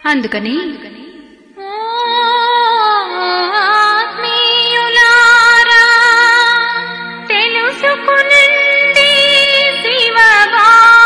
అందుకని ఆత్మీయులారా, తెలుసుకునండి శివబాబాను.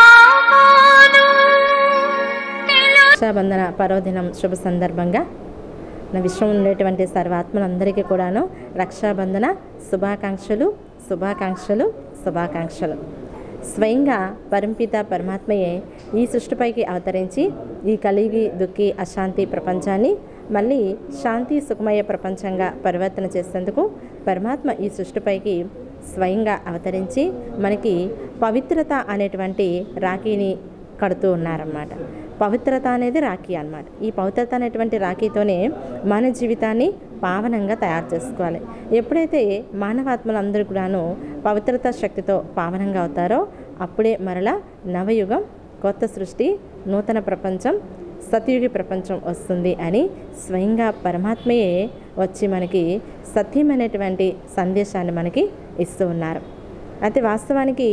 తెలు- రక్షాబంధన పర్వదినం శుభ సందర్భంగా నా విశ్వం ఉండేటువంటి సర్వాత్మలందరికీ కూడాను రక్షాబంధన శుభాకాంక్షలు శుభాకాంక్షలు శుభాకాంక్షలు స్వయంగా పరంపిత పరమాత్మయే ఈ సృష్టిపైకి అవతరించి ఈ కలిగి దుఃఖి అశాంతి ప్రపంచాన్ని మళ్ళీ శాంతి సుఖమయ ప్రపంచంగా పరివర్తన చేసేందుకు పరమాత్మ ఈ సృష్టిపైకి స్వయంగా అవతరించి మనకి పవిత్రత అనేటువంటి రాఖీని కడుతూ ఉన్నారన్నమాట పవిత్రత అనేది రాఖీ అన్నమాట ఈ పవిత్రత అనేటువంటి రాఖీతోనే మన జీవితాన్ని పావనంగా తయారు చేసుకోవాలి ఎప్పుడైతే మానవాత్మలు అందరూ కూడాను పవిత్రత శక్తితో పావనంగా అవుతారో అప్పుడే మరలా నవయుగం కొత్త సృష్టి నూతన ప్రపంచం సతయుగి ప్రపంచం వస్తుంది అని స్వయంగా పరమాత్మయే వచ్చి మనకి సత్యమైనటువంటి సందేశాన్ని మనకి ఇస్తూ ఉన్నారు అయితే వాస్తవానికి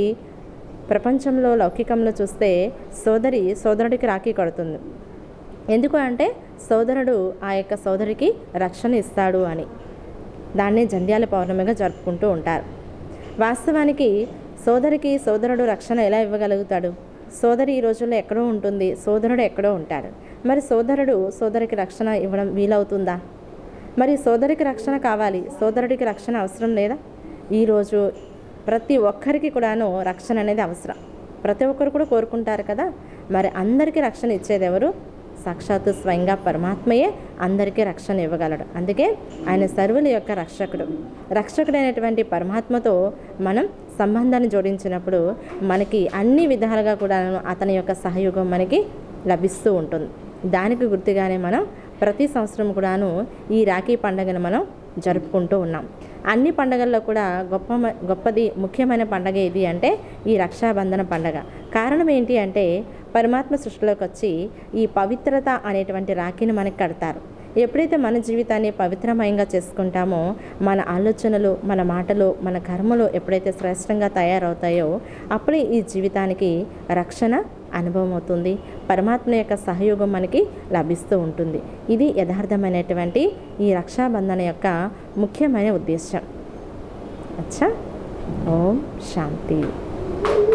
ప్రపంచంలో లౌకికంలో చూస్తే సోదరి సోదరుడికి రాఖీ కడుతుంది ఎందుకు అంటే సోదరుడు ఆ యొక్క సోదరికి రక్షణ ఇస్తాడు అని దాన్ని జంధ్యాల పౌర్ణమిగా జరుపుకుంటూ ఉంటారు వాస్తవానికి సోదరికి సోదరుడు రక్షణ ఎలా ఇవ్వగలుగుతాడు సోదరి ఈ రోజుల్లో ఎక్కడో ఉంటుంది సోదరుడు ఎక్కడో ఉంటాడు మరి సోదరుడు సోదరికి రక్షణ ఇవ్వడం వీలవుతుందా మరి సోదరికి రక్షణ కావాలి సోదరుడికి రక్షణ అవసరం లేదా ఈరోజు ప్రతి ఒక్కరికి కూడాను రక్షణ అనేది అవసరం ప్రతి ఒక్కరు కూడా కోరుకుంటారు కదా మరి అందరికీ రక్షణ ఇచ్చేది ఎవరు సాక్షాత్తు స్వయంగా పరమాత్మయే అందరికీ రక్షణ ఇవ్వగలడు అందుకే ఆయన సర్వుల యొక్క రక్షకుడు రక్షకుడైనటువంటి పరమాత్మతో మనం సంబంధాన్ని జోడించినప్పుడు మనకి అన్ని విధాలుగా కూడా అతని యొక్క సహయోగం మనకి లభిస్తూ ఉంటుంది దానికి గుర్తుగానే మనం ప్రతి సంవత్సరం కూడాను ఈ రాఖీ పండుగను మనం జరుపుకుంటూ ఉన్నాం అన్ని పండగల్లో కూడా గొప్ప గొప్పది ముఖ్యమైన పండగ ఏది అంటే ఈ రక్షాబంధన పండగ కారణం ఏంటి అంటే పరమాత్మ సృష్టిలోకి వచ్చి ఈ పవిత్రత అనేటువంటి రాఖీని మనకి కడతారు ఎప్పుడైతే మన జీవితాన్ని పవిత్రమయంగా చేసుకుంటామో మన ఆలోచనలు మన మాటలు మన కర్మలు ఎప్పుడైతే శ్రేష్టంగా తయారవుతాయో అప్పుడే ఈ జీవితానికి రక్షణ అనుభవం అవుతుంది పరమాత్మ యొక్క సహయోగం మనకి లభిస్తూ ఉంటుంది ఇది యథార్థమైనటువంటి ఈ రక్షాబంధన యొక్క ముఖ్యమైన ఉద్దేశం అచ్చా ఓం శాంతి